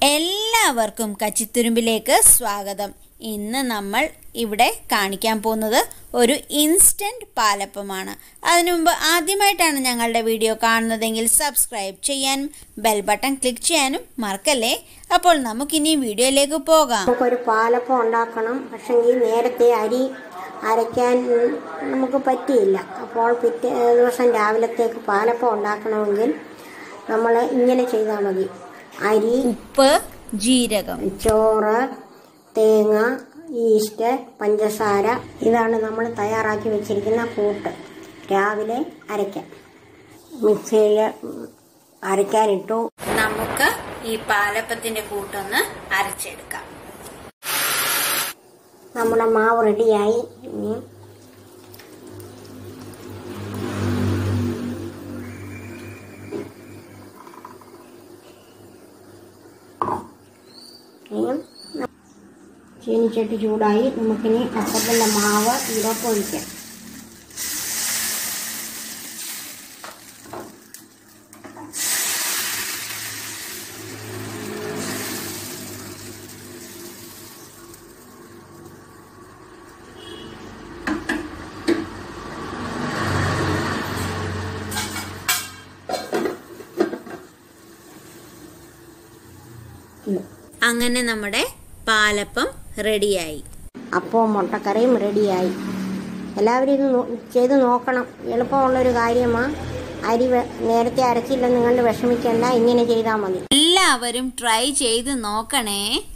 എല്ലാവർക്കും കച്ചിത്തുരുമ്പിലേക്ക് സ്വാഗതം ഇന്ന് നമ്മൾ ഇവിടെ കാണിക്കാൻ പോകുന്നത് ഒരു ഇൻസ്റ്റൻറ്റ് പാലപ്പമാണ് അതിനു മുമ്പ് ആദ്യമായിട്ടാണ് ഞങ്ങളുടെ വീഡിയോ കാണുന്നതെങ്കിൽ സബ്സ്ക്രൈബ് ചെയ്യാനും ബെൽ ബട്ടൺ ക്ലിക്ക് ചെയ്യാനും മറക്കല്ലേ അപ്പോൾ നമുക്കിനി വീഡിയോയിലേക്ക് പോകാം നമുക്കൊരു പാലപ്പം ഉണ്ടാക്കണം പക്ഷെങ്കിൽ നേരത്തെ അരി അരയ്ക്കാൻ നമുക്ക് പറ്റിയില്ല അപ്പോൾ പിറ്റേ ദിവസം രാവിലത്തേക്ക് പാലപ്പം ഉണ്ടാക്കണമെങ്കിൽ നമ്മൾ ഇങ്ങനെ ചെയ്താൽ മതി അരി ഉപ്പ് ജീരകം ചോറ് തേങ്ങ ഈസ്റ്റ് പഞ്ചസാര ഇതാണ് നമ്മൾ തയ്യാറാക്കി വെച്ചിരിക്കുന്ന കൂട്ട് രാവിലെ അരയ്ക്കാം മിക്സിയിൽ അരയ്ക്കാനിട്ടു നമുക്ക് ഈ പാലപ്പത്തിന്റെ കൂട്ടൊന്ന് അരച്ചെടുക്കാം നമ്മുടെ മാവ് റെഡിയായി ഇനി ഇനിയും ചീനിച്ചട്ടി ചൂടായി നമുക്കിനി അപ്പത്തിൻ്റെ മാവ് ഇതിലൊക്കെ ഒഴിക്കാം അങ്ങനെ നമ്മുടെ പാലപ്പം റെഡിയായി അപ്പവും മുട്ടക്കറിയും റെഡിയായി എല്ലാവരും ഇത് നോ- ചെയ്ത് നോക്കണം എളുപ്പമുള്ളൊരു കാര്യമാണ് അരി വെ- നേരത്തെ അരച്ചില്ലെന്ന് നിങ്ങൾ വിഷമിക്കേണ്ട ഇങ്ങനെ ചെയ്താൽ മതി എല്ലാവരും ട്രൈ ചെയ്ത് നോക്കണേ